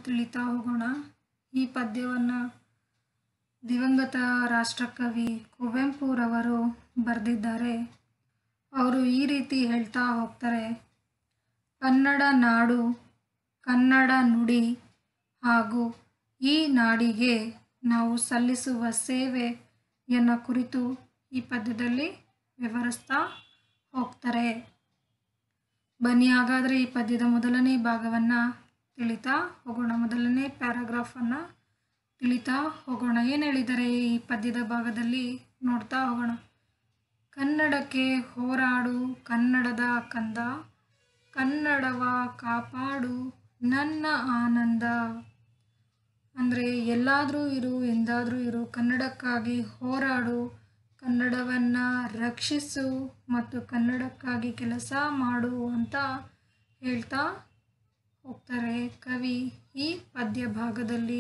ತಿಳಿತಾ ಹೋಗೋಣ ಈ ಪದ್ಯವನ್ನು ದಿವಂಗತ ರಾಷ್ಟ್ರಕವಿ ಕುವೆಂಪುರವರು ಬರೆದಿದ್ದಾರೆ ಅವರು ಈ ರೀತಿ ಹೇಳ್ತಾ ಹೋಗ್ತಾರೆ ಕನ್ನಡ ನಾಡು ಕನ್ನಡ ನುಡಿ ಹಾಗೂ ಈ ನಾಡಿಗೆ ನಾವು ಸಲ್ಲಿಸುವ ಸೇವೆಯನ್ನು ಕುರಿತು ಈ ಪದ್ಯದಲ್ಲಿ ವಿವರಿಸ್ತಾ ಹೋಗ್ತಾರೆ ಬನ್ನಿ ಹಾಗಾದರೆ ಈ ಪದ್ಯದ ಮೊದಲನೇ ಭಾಗವನ್ನು ತಿಳಿತಾ ಹೋಗೋಣ ಮೊದಲನೇ ಪ್ಯಾರಾಗ್ರಾಫನ್ನು ತಿಳಿತಾ ಹೋಗೋಣ ಏನು ಹೇಳಿದ್ದಾರೆ ಈ ಪದ್ಯದ ಭಾಗದಲ್ಲಿ ನೋಡ್ತಾ ಹೋಗೋಣ ಕನ್ನಡಕ್ಕೆ ಹೋರಾಡು ಕನ್ನಡದ ಕಂದ ಕನ್ನಡವ ಕಾಪಾಡು ನನ್ನ ಆನಂದ ಅಂದರೆ ಎಲ್ಲಾದರೂ ಇರು ಎಂದಾದರೂ ಇರು ಕನ್ನಡಕ್ಕಾಗಿ ಹೋರಾಡು ಕನ್ನಡವನ್ನು ರಕ್ಷಿಸು ಮತ್ತು ಕನ್ನಡಕ್ಕಾಗಿ ಕೆಲಸ ಮಾಡು ಅಂತ ಹೇಳ್ತಾ ಹೋಗ್ತಾರೆ ಕವಿ ಈ ಪದ್ಯ ಭಾಗದಲ್ಲಿ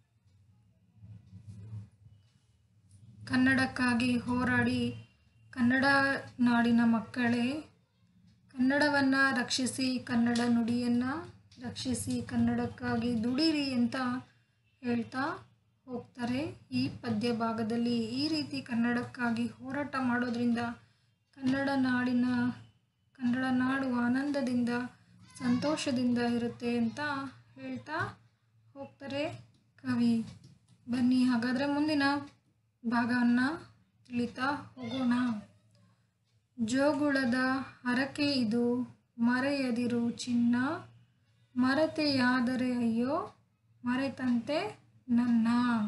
ಕನ್ನಡಕ್ಕಾಗಿ ಹೋರಾಡಿ ಕನ್ನಡ ನಾಡಿನ ಮಕ್ಕಳೇ ಕನ್ನಡವನ್ನು ರಕ್ಷಿಸಿ ಕನ್ನಡ ನುಡಿಯನ್ನು ರಕ್ಷಿಸಿ ಕನ್ನಡಕ್ಕಾಗಿ ದುಡಿರಿ ಅಂತ ಹೇಳ್ತಾ ಹೋಗ್ತಾರೆ ಈ ಪದ್ಯ ಭಾಗದಲ್ಲಿ ಈ ರೀತಿ ಕನ್ನಡಕ್ಕಾಗಿ ಹೋರಾಟ ಮಾಡೋದ್ರಿಂದ ಕನ್ನಡ ನಾಡಿನ ಕನ್ನಡ ನಾಡು ಆನಂದದಿಂದ ಸಂತೋಷದಿಂದ ಇರುತ್ತೆ ಅಂತ ಹೇಳ್ತಾ ಹೋಗ್ತಾರೆ ಕವಿ ಬನ್ನಿ ಹಾಗಾದರೆ ಮುಂದಿನ ಭಾಗವನ್ನು ತಿಳಿತಾ ಹೋಗೋಣ ಜೋಗುಳದ ಹರಕೆ ಇದು ಮರೆಯದಿರು ಚಿನ್ನ ಮರೆತೆಯಾದರೆ ಅಯ್ಯೋ ಮರೆತಂತೆ ನನ್ನ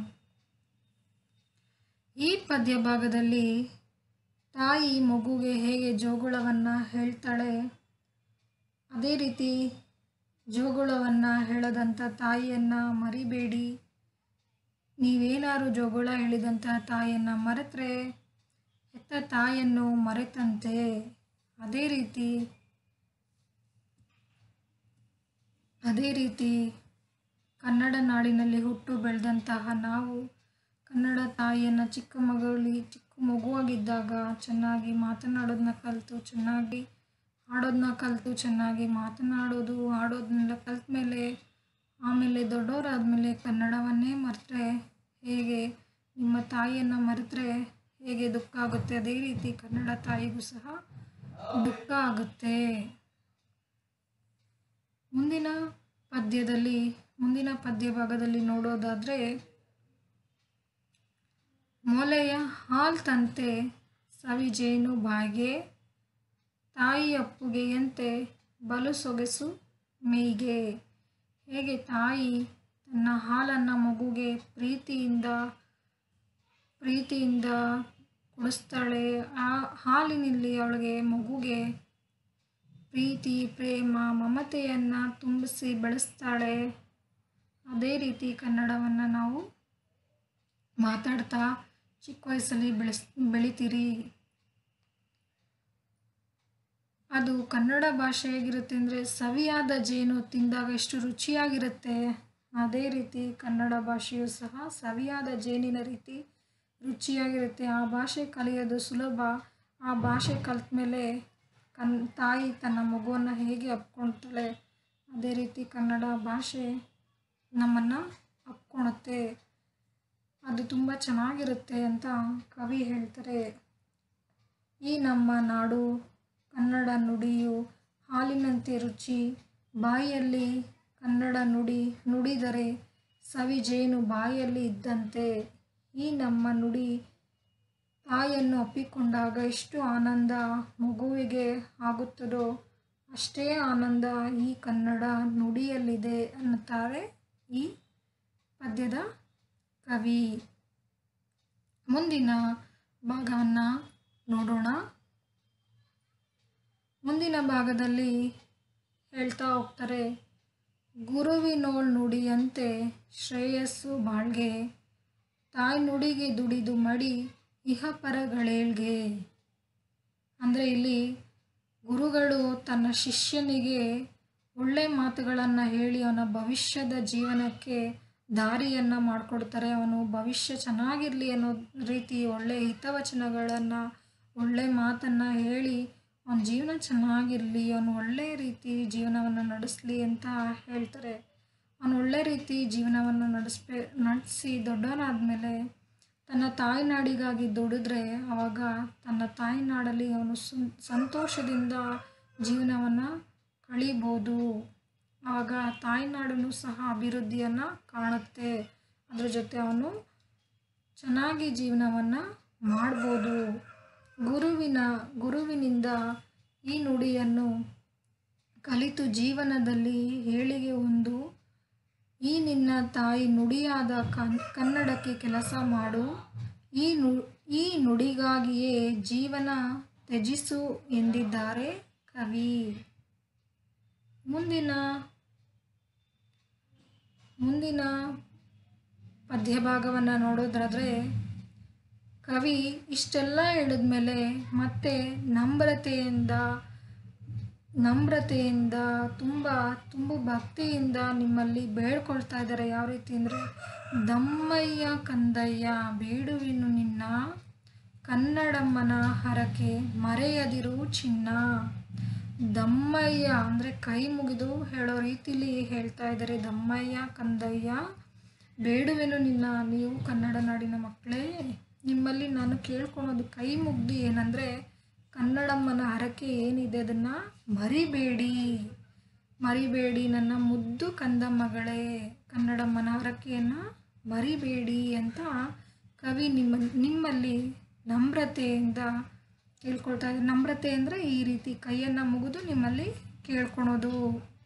ಈ ಪದ್ಯ ಭಾಗದಲ್ಲಿ ತಾಯಿ ಮಗುಗೆ ಹೇಗೆ ಜೋಗುಳವನ್ನು ಹೇಳ್ತಾಳೆ ಅದೇ ರೀತಿ ಜೋಗುಳವನ್ನು ಹೇಳದಂಥ ತಾಯಿಯನ್ನು ಮರಿಬೇಡಿ ನೀವೇನಾದ್ರು ಜೋಗುಳ ಹೇಳಿದಂತಹ ತಾಯಿಯನ್ನು ಮರೆತರೆ ಹೆತ್ತ ತಾಯಿಯನ್ನು ಮರೆತಂತೆ ಅದೇ ರೀತಿ ಅದೇ ರೀತಿ ಕನ್ನಡ ನಾಡಿನಲ್ಲಿ ಹುಟ್ಟು ಬೆಳೆದಂತಹ ನಾವು ಕನ್ನಡ ತಾಯಿಯನ್ನು ಚಿಕ್ಕ ಮಗಳಿ ಚಿಕ್ಕ ಮಗುವಾಗಿದ್ದಾಗ ಚೆನ್ನಾಗಿ ಮಾತನಾಡೋದನ್ನ ಕಲಿತು ಚೆನ್ನಾಗಿ ಹಾಡೋದನ್ನ ಕಲಿತು ಚೆನ್ನಾಗಿ ಮಾತನಾಡೋದು ಆಡೋದನ್ನೆಲ್ಲ ಕಲ್ತ ಮೇಲೆ ಆಮೇಲೆ ದೊಡ್ಡವರಾದಮೇಲೆ ಕನ್ನಡವನ್ನೇ ಮರೆತರೆ ಹೇಗೆ ನಿಮ್ಮ ತಾಯಿಯನ್ನು ಮರೆತರೆ ಹೇಗೆ ದುಃಖ ಆಗುತ್ತೆ ಅದೇ ರೀತಿ ಕನ್ನಡ ತಾಯಿಗೂ ಸಹ ದುಃಖ ಆಗುತ್ತೆ ಮುಂದಿನ ಪದ್ಯದಲ್ಲಿ ಮುಂದಿನ ಪದ್ಯ ಭಾಗದಲ್ಲಿ ನೋಡೋದಾದರೆ ಮೊಲೆಯ ಹಾಲ್ ತಂತೆ ಸವಿಜೇನು ಬಾಯಿಗೆ ತಾಯಿ ಅಪ್ಪುಗೆಯಂತೆ ಬಲು ಸೊಗಸು ಮೈಗೆ ಹೇಗೆ ತಾಯಿ ತನ್ನ ಹಾಲನ್ನು ಮಗುಗೆ ಪ್ರೀತಿಯಿಂದ ಪ್ರೀತಿಯಿಂದ ಕುಡಿಸ್ತಾಳೆ ಆ ಹಾಲಿನಲ್ಲಿ ಅವಳಿಗೆ ಮಗುಗೆ ಪ್ರೀತಿ ಪ್ರೇಮ ಮಮತೆಯನ್ನು ತುಂಬಿಸಿ ಬೆಳೆಸ್ತಾಳೆ ಅದೇ ರೀತಿ ಕನ್ನಡವನ್ನು ನಾವು ಮಾತಾಡ್ತಾ ಚಿಕ್ಕ ವಯಸ್ಸಲ್ಲಿ ಬೆಳೆಸ್ ಬೆಳಿತೀರಿ ಅದು ಕನ್ನಡ ಭಾಷೆ ಹೇಗಿರುತ್ತೆ ಅಂದರೆ ಸವಿಯಾದ ಜೇನು ತಿಂದಾಗ ಎಷ್ಟು ರುಚಿಯಾಗಿರುತ್ತೆ ಅದೇ ರೀತಿ ಕನ್ನಡ ಭಾಷೆಯು ಸಹ ಸವಿಯಾದ ಜೇನಿನ ರೀತಿ ರುಚಿಯಾಗಿರುತ್ತೆ ಆ ಭಾಷೆ ಕಲಿಯೋದು ಸುಲಭ ಆ ಭಾಷೆ ಕಲಿತ ಮೇಲೆ ಕನ್ ತಾಯಿ ತನ್ನ ಮಗುವನ್ನು ಹೇಗೆ ಅಪ್ಕೊಳ್ತಾಳೆ ಅದೇ ರೀತಿ ಕನ್ನಡ ಭಾಷೆ ನಮ್ಮನ್ನು ಅಪ್ಕೊಳುತ್ತೆ ಅದು ತುಂಬ ಚೆನ್ನಾಗಿರುತ್ತೆ ಅಂತ ಕವಿ ಹೇಳ್ತಾರೆ ಈ ನಮ್ಮ ನಾಡು ಕನ್ನಡ ನುಡಿಯು ಹಾಲಿನಂತೆ ರುಚಿ ಬಾಯಿಯಲ್ಲಿ ಕನ್ನಡ ನುಡಿ ನುಡಿದರೆ ಸವಿಜೇನು ಬಾಯಲ್ಲಿ ಇದ್ದಂತೆ ಈ ನಮ್ಮ ನುಡಿ ತಾಯಿಯನ್ನು ಅಪ್ಪಿಕೊಂಡಾಗ ಎಷ್ಟು ಆನಂದ ಮಗುವಿಗೆ ಆಗುತ್ತದೋ ಅಷ್ಟೇ ಆನಂದ ಈ ಕನ್ನಡ ನುಡಿಯಲ್ಲಿದೆ ಅನ್ನುತ್ತಾರೆ ಈ ಪದ್ಯದ ಕವಿ ಮುಂದಿನ ಭಾಗವನ್ನು ನೋಡೋಣ ಮುಂದಿನ ಭಾಗದಲ್ಲಿ ಹೇಳ್ತಾ ಹೋಗ್ತಾರೆ ಗುರುವಿನೋಳ್ ನುಡಿಯಂತೆ ಶ್ರೇಯಸ್ಸು ಬಾಳ್ಗೆ ತಾಯಿ ನುಡಿಗೆ ದುಡಿದು ಮಡಿ ಇಹಪರಗಳೇಳ್ಗೆ ಅಂದರೆ ಇಲ್ಲಿ ಗುರುಗಳು ತನ್ನ ಶಿಷ್ಯನಿಗೆ ಒಳ್ಳೆ ಮಾತುಗಳನ್ನು ಹೇಳಿ ಅವನ ಭವಿಷ್ಯದ ಜೀವನಕ್ಕೆ ದಾರಿಯನ್ನು ಮಾಡಿಕೊಡ್ತಾರೆ ಅವನು ಭವಿಷ್ಯ ಚೆನ್ನಾಗಿರಲಿ ಅನ್ನೋ ರೀತಿ ಒಳ್ಳೆಯ ಹಿತವಚನಗಳನ್ನು ಒಳ್ಳೆ ಮಾತನ್ನು ಹೇಳಿ ಅವನ ಜೀವನ ಚೆನ್ನಾಗಿರಲಿ ಅವನು ಒಳ್ಳೆಯ ರೀತಿ ಜೀವನವನ್ನು ನಡೆಸಲಿ ಅಂತ ಹೇಳ್ತಾರೆ ಅವನು ಒಳ್ಳೆ ರೀತಿ ಜೀವನವನ್ನು ನಡೆಸ್ಬೇ ನಡೆಸಿ ದೊಡ್ಡವನಾದಮೇಲೆ ತನ್ನ ತಾಯ್ನಾಡಿಗಾಗಿ ದುಡಿದ್ರೆ ಆವಾಗ ತನ್ನ ತಾಯ್ನಾಡಲ್ಲಿ ಅವನು ಸುನ್ ಸಂತೋಷದಿಂದ ಜೀವನವನ್ನು ಕಳೀಬೋದು ಆವಾಗ ತಾಯ್ನಾಡನ್ನು ಸಹ ಅಭಿವೃದ್ಧಿಯನ್ನು ಕಾಣುತ್ತೆ ಅದ್ರ ಜೊತೆ ಅವನು ಚೆನ್ನಾಗಿ ಜೀವನವನ್ನು ಮಾಡ್ಬೋದು ಗುರುವಿನ ಗುರುವಿನಿಂದ ಈ ನುಡಿಯನ್ನು ಕಲಿತು ಜೀವನದಲ್ಲಿ ಏಳಿಗೆ ಒಂದು ಈ ನಿನ್ನ ತಾಯಿ ನುಡಿಯಾದ ಕನ್ ಕನ್ನಡಕ್ಕೆ ಕೆಲಸ ಮಾಡು ಈ ನು ಈ ನುಡಿಗಾಗಿಯೇ ಜೀವನ ತ್ಯಜಿಸು ಎಂದಿದ್ದಾರೆ ಕವಿ ಮುಂದಿನ ಮುಂದಿನ ಪದ್ಯಭಾಗವನ್ನು ನೋಡೋದಾದ್ರೆ ಕವಿ ಇಷ್ಟೆಲ್ಲ ಹೇಳಿದ್ಮೇಲೆ ಮತ್ತೆ ನಮ್ರತೆಯಿಂದ ನಮ್ರತೆಯಿಂದ ತುಂಬ ತುಂಬ ಭಕ್ತಿಯಿಂದ ನಿಮ್ಮಲ್ಲಿ ಬೇಡ್ಕೊಳ್ತಾ ಇದ್ದಾರೆ ಯಾವ ರೀತಿ ಅಂದರೆ ದಮ್ಮಯ್ಯ ಕಂದಯ್ಯ ಬೇಡುವಿನು ನಿನ್ನ ಕನ್ನಡಮ್ಮನ ಹರಕೆ ಮರೆಯದಿರು ಚಿನ್ನ ದಮ್ಮಯ್ಯ ಅಂದರೆ ಕೈ ಮುಗಿದು ಹೇಳೋ ರೀತಿಲಿ ಹೇಳ್ತಾ ಇದ್ದಾರೆ ದಮ್ಮಯ್ಯ ಕಂದಯ್ಯ ಬೇಡುವೆನು ನಿನ್ನ ನೀವು ಕನ್ನಡ ನಾಡಿನ ಮಕ್ಕಳೇ ನಿಮ್ಮಲ್ಲಿ ನಾನು ಕೇಳ್ಕೊಳೋದು ಕೈ ಮುಗ್ದು ಏನಂದರೆ ಕನ್ನಡಮ್ಮನ ಹರಕೆ ಏನಿದೆ ಅದನ್ನು ಮರಿಬೇಡಿ ಮರಿಬೇಡಿ ನನ್ನ ಮುದ್ದು ಕಂದಮ್ಮಗಳೇ ಕನ್ನಡಮ್ಮನ ಹರಕೆಯನ್ನು ಮರಿಬೇಡಿ ಅಂತ ಕವಿ ನಿಮ್ಮ ನಿಮ್ಮಲ್ಲಿ ನಮ್ರತೆಯಿಂದ ಕೇಳ್ಕೊಳ್ತಾ ಇದ್ದಾರೆ ನಮ್ರತೆ ಅಂದರೆ ಈ ರೀತಿ ಕೈಯನ್ನು ಮುಗಿದು ನಿಮ್ಮಲ್ಲಿ ಕೇಳ್ಕೊಳೋದು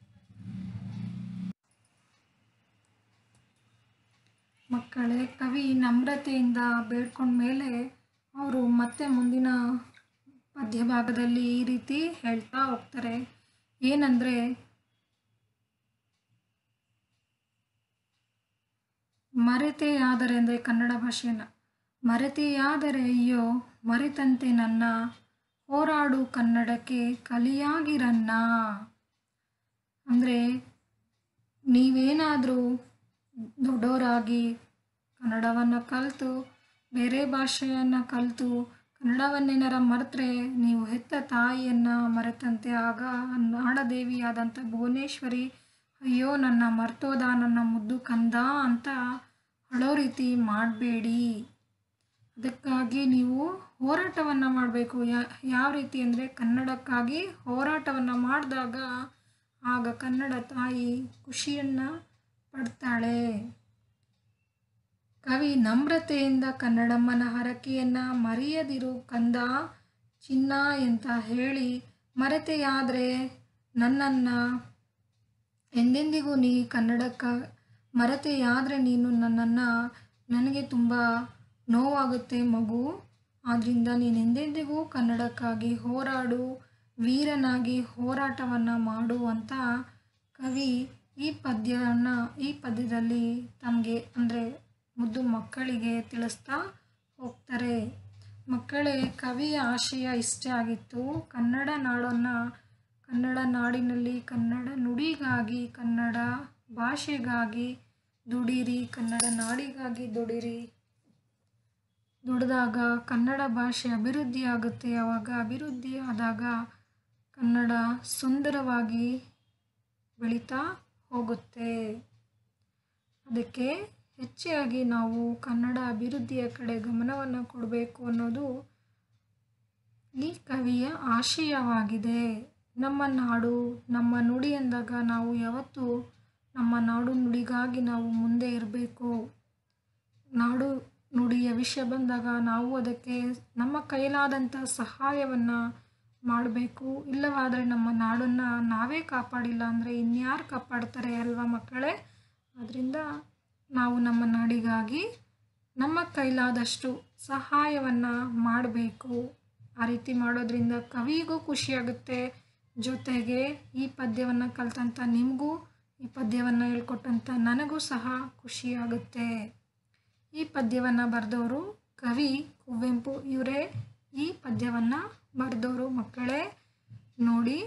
ಮಕ್ಕಳೇ ಕವಿ ನಮ್ರತೆಯಿಂದ ಬೇಡ್ಕೊಂಡ್ಮೇಲೆ ಅವರು ಮತ್ತೆ ಮುಂದಿನ ಪದ್ಯ ಭಾಗದಲ್ಲಿ ಈ ರೀತಿ ಹೇಳ್ತಾ ಹೋಗ್ತಾರೆ ಏನಂದರೆ ಮರೆತೆಯಾದರೆ ಅಂದರೆ ಕನ್ನಡ ಭಾಷೆಯನ್ನು ಮರೆತೆಯಾದರೆ ಅಯ್ಯೋ ಮರೆತಂತೆ ನನ್ನ ಹೋರಾಡು ಕನ್ನಡಕ್ಕೆ ಕಲಿಯಾಗಿರನ್ನ ಅಂದರೆ ನೀವೇನಾದರೂ ದೊಡ್ಡವರಾಗಿ ಕನ್ನಡವನ್ನು ಕಲಿತು ಬೇರೆ ಭಾಷೆಯನ್ನು ಕಲಿತು ಕನ್ನಡವನ್ನೇನಾರ ಮರೆತರೆ ನೀವು ಹೆತ್ತ ತಾಯಿಯನ್ನು ಮರೆತಂತೆ ಆಗ ನಾಡದೇವಿಯಾದಂಥ ಭುವನೇಶ್ವರಿ ಅಯ್ಯೋ ನನ್ನ ಮರ್ತೋದ ನನ್ನ ಮುದ್ದು ಕಂದ ಅಂತ ಅಳೋ ರೀತಿ ಮಾಡಬೇಡಿ ಅದಕ್ಕಾಗಿ ನೀವು ಹೋರಾಟವನ್ನು ಮಾಡಬೇಕು ಯಾವ ರೀತಿ ಅಂದರೆ ಕನ್ನಡಕ್ಕಾಗಿ ಹೋರಾಟವನ್ನು ಮಾಡಿದಾಗ ಆಗ ಕನ್ನಡ ತಾಯಿ ಖುಷಿಯನ್ನು ಪಡ್ತಾಳೆ ಕವಿ ನಮ್ರತೆಯಿಂದ ಕನ್ನಡಮ್ಮನ ಹರಕೆಯನ್ನು ಮರೆಯದಿರು ಕಂದ ಚಿನ್ನ ಅಂತ ಹೇಳಿ ಮರೆತೆಯಾದರೆ ನನ್ನನ್ನು ಎಂದೆಂದಿಗೂ ನೀ ಕನ್ನಡಕ್ಕ ಮರೆತೆಯಾದರೆ ನೀನು ನನ್ನನ್ನು ನನಗೆ ತುಂಬ ನೋವಾಗುತ್ತೆ ಮಗು ಆದ್ದರಿಂದ ನೀನು ಎಂದೆಂದಿಗೂ ಕನ್ನಡಕ್ಕಾಗಿ ಹೋರಾಡು ವೀರನಾಗಿ ಹೋರಾಟವನ್ನು ಮಾಡು ಅಂತ ಕವಿ ಈ ಪದ್ಯವನ್ನು ಈ ಪದ್ಯದಲ್ಲಿ ತಮಗೆ ಅಂದರೆ ಮುದ್ದು ಮಕ್ಕಳಿಗೆ ತಿಳಿಸ್ತಾ ಹೋಗ್ತಾರೆ ಮಕ್ಕಳೇ ಕವಿಯ ಆಶಯ ಇಷ್ಟೇ ಆಗಿತ್ತು ಕನ್ನಡ ನಾಡನ್ನು ಕನ್ನಡ ನಾಡಿನಲ್ಲಿ ಕನ್ನಡ ನುಡಿಗಾಗಿ ಕನ್ನಡ ಭಾಷೆಗಾಗಿ ದುಡಿರಿ ಕನ್ನಡ ನಾಡಿಗಾಗಿ ದುಡಿರಿ ದುಡಿದಾಗ ಕನ್ನಡ ಭಾಷೆ ಅಭಿವೃದ್ಧಿ ಆಗುತ್ತೆ ಆವಾಗ ಅಭಿವೃದ್ಧಿ ಆದಾಗ ಕನ್ನಡ ಸುಂದರವಾಗಿ ಬೆಳೀತಾ ಹೋಗುತ್ತೆ ಅದಕ್ಕೆ ಹೆಚ್ಚಾಗಿ ನಾವು ಕನ್ನಡ ಅಭಿವೃದ್ಧಿಯ ಕಡೆ ಗಮನವನ್ನು ಕೊಡಬೇಕು ಅನ್ನೋದು ಈ ಕವಿಯ ಆಶಯವಾಗಿದೆ ನಮ್ಮ ನಾಡು ನಮ್ಮ ನುಡಿ ಎಂದಾಗ ನಾವು ಯಾವತ್ತೂ ನಮ್ಮ ನಾಡು ನುಡಿಗಾಗಿ ನಾವು ಮುಂದೆ ಇರಬೇಕು ನಾಡು ನುಡಿಯ ವಿಷಯ ಬಂದಾಗ ನಾವು ಅದಕ್ಕೆ ನಮ್ಮ ಕೈಲಾದಂಥ ಸಹಾಯವನ್ನು ಮಾಡಬೇಕು ಇಲ್ಲವಾದರೆ ನಮ್ಮ ನಾಡನ್ನು ನಾವೇ ಕಾಪಾಡಿಲ್ಲ ಅಂದರೆ ಇನ್ಯಾರು ಕಾಪಾಡ್ತಾರೆ ಅಲ್ವಾ ಮಕ್ಕಳೇ ಅದರಿಂದ ನಾವು ನಮ್ಮ ನಾಡಿಗಾಗಿ ನಮ್ಮ ಕೈಲಾದಷ್ಟು ಸಹಾಯವನ್ನು ಮಾಡಬೇಕು ಆ ರೀತಿ ಮಾಡೋದ್ರಿಂದ ಕವಿಗೂ ಖುಷಿಯಾಗುತ್ತೆ ಜೊತೆಗೆ ಈ ಪದ್ಯವನ್ನು ಕಲ್ತಂಥ ನಿಮಗೂ ಈ ಪದ್ಯವನ್ನು ಹೇಳ್ಕೊಟ್ಟಂಥ ನನಗೂ ಸಹ ಖುಷಿಯಾಗುತ್ತೆ ಈ ಪದ್ಯವನ್ನು ಬರೆದವರು ಕವಿ ಕುವೆಂಪು ಇವರೇ ಈ ಪದ್ಯವನ್ನು ಬರೆದವರು ಮಕ್ಕಳೇ ನೋಡಿ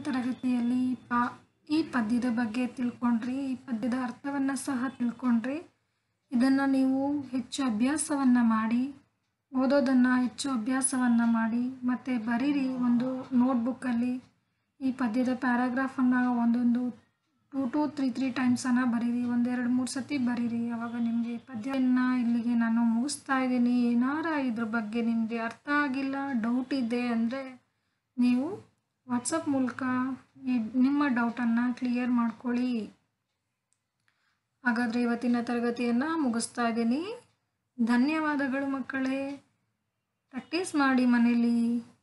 ತರಗತಿಯಲ್ಲಿ ಪಾ ಈ ಪದ್ಯದ ಬಗ್ಗೆ ತಿಳ್ಕೊಂಡ್ರಿ ಈ ಪದ್ಯದ ಅರ್ಥವನ್ನು ಸಹ ತಿಳ್ಕೊಂಡ್ರಿ ಇದನ್ನು ನೀವು ಹೆಚ್ಚು ಅಭ್ಯಾಸವನ್ನು ಮಾಡಿ ಓದೋದನ್ನು ಹೆಚ್ಚು ಅಭ್ಯಾಸವನ್ನು ಮಾಡಿ ಮತ್ತು ಬರೀರಿ ಒಂದು ನೋಟ್ಬುಕ್ಕಲ್ಲಿ ಈ ಪದ್ಯದ ಪ್ಯಾರಾಗ್ರಾಫನ್ನು ಒಂದೊಂದು ಟೂ ಟು ತ್ರೀ ತ್ರೀ ಟೈಮ್ಸನ್ನು ಬರೀರಿ ಒಂದೆರಡು ಮೂರು ಸತಿ ಬರೀರಿ ಆವಾಗ ನಿಮಗೆ ಪದ್ಯವನ್ನು ಇಲ್ಲಿಗೆ ನಾನು ಮುಗಿಸ್ತಾ ಇದ್ದೀನಿ ಏನಾರ ಇದ್ರ ಬಗ್ಗೆ ನಿಮಗೆ ಅರ್ಥ ಆಗಿಲ್ಲ ಡೌಟ್ ಇದೆ ಅಂದರೆ ನೀವು ವಾಟ್ಸಪ್ ಮೂಲಕ ಈ ನಿಮ್ಮ ಡೌಟನ್ನು ಕ್ಲಿಯರ್ ಮಾಡ್ಕೊಳ್ಳಿ ಹಾಗಾದರೆ ಇವತ್ತಿನ ತರಗತಿಯನ್ನು ಮುಗಿಸ್ತಾ ಇದ್ದೀನಿ ಧನ್ಯವಾದಗಳು ಮಕ್ಕಳೇ ಪ್ರಾಕ್ಟೀಸ್ ಮಾಡಿ ಮನೇಲಿ